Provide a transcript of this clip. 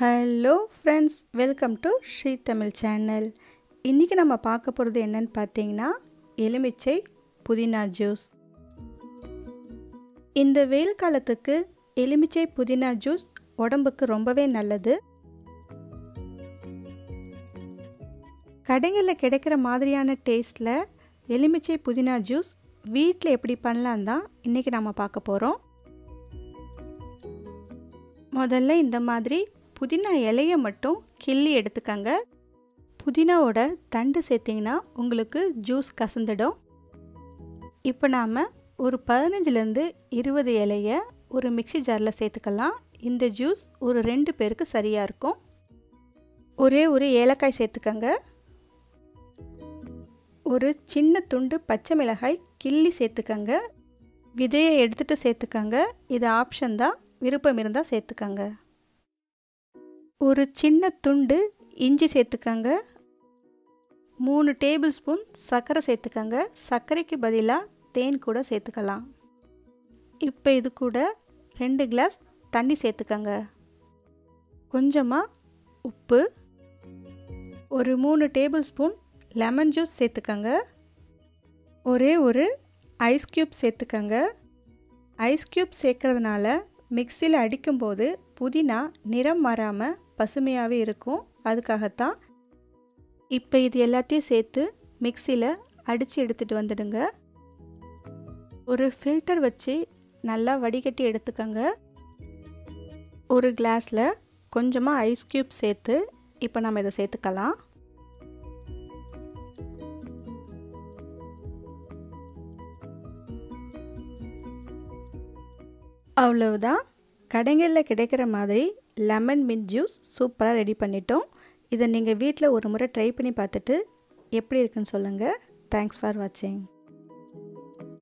hello friends welcome to Shri Tamil channel இன்றைக்கி நம்ம பார்க்க போகிறது என்னன்னு பார்த்தீங்கன்னா எலுமிச்சை புதினா ஜூஸ் இந்த வெயில் காலத்துக்கு எலுமிச்சை புதினா ஜூஸ் உடம்புக்கு ரொம்பவே நல்லது கடைகளில் கிடைக்கிற மாதிரியான டேஸ்ட்டில் எலுமிச்சை புதினா ஜூஸ் வீட்டில் எப்படி பண்ணலாம் தான் இன்றைக்கி நம்ம பார்க்க போகிறோம் முதல்ல இந்த மாதிரி புதினா இலையை மட்டும் கிள்ளி எடுத்துக்கங்க புதினாவோட தண்டு சேர்த்திங்கன்னா உங்களுக்கு ஜூஸ் கசந்துடும் இப்போ நாம் ஒரு பதினஞ்சுலேருந்து இருபது இலையை ஒரு மிக்சி ஜாரில் சேர்த்துக்கலாம் இந்த ஜூஸ் ஒரு ரெண்டு பேருக்கு சரியாக இருக்கும் ஒரே ஒரு ஏலக்காய் சேர்த்துக்கங்க ஒரு சின்ன துண்டு பச்சை மிளகாய் கிள்ளி சேர்த்துக்கங்க விதையை எடுத்துகிட்டு சேர்த்துக்கங்க இது ஆப்ஷன் தான் விருப்பம் இருந்தால் சேர்த்துக்கங்க ஒரு சின்ன துண்டு இஞ்சி சேர்த்துக்கங்க மூணு டேபிள் ஸ்பூன் சர்க்கரை சேர்த்துக்கங்க சர்க்கரைக்கு பதிலாக தேன் கூட சேர்த்துக்கலாம் இப்போ இது கூட ரெண்டு கிளாஸ் தண்ணி சேர்த்துக்கங்க கொஞ்சமாக உப்பு ஒரு மூணு டேபிள் ஸ்பூன் லெமன் ஜூஸ் சேர்த்துக்கங்க ஒரே ஒரு ஐஸ் க்யூப் சேர்த்துக்கங்க ஐஸ் க்யூப் சேர்க்கறதுனால மிக்சியில் அடிக்கும்போது புதினா நிறம் மாறாமல் பசுமையாகவே இருக்கும் அதுக்காகத்தான் இப்போ இது எல்லாத்தையும் சேர்த்து மிக்சியில் அடித்து எடுத்துகிட்டு வந்துடுங்க ஒரு ஃபில்டர் வச்சு நல்லா வடிகட்டி எடுத்துக்கோங்க ஒரு கிளாஸில் கொஞ்சமாக ஐஸ் க்யூப் சேர்த்து இப்போ நம்ம இதை சேர்த்துக்கலாம் அவ்வளவுதான் கடைகளில் கிடைக்கிற மாதிரி லெமன் மின்ட் ஜூஸ் சூப்பராக ரெடி பண்ணிட்டோம் இதை நீங்கள் வீட்டில் ஒரு முறை ட்ரை பண்ணி பார்த்துட்டு எப்படி இருக்குன்னு சொல்லுங்கள் தேங்க்ஸ் ஃபார் வாட்சிங்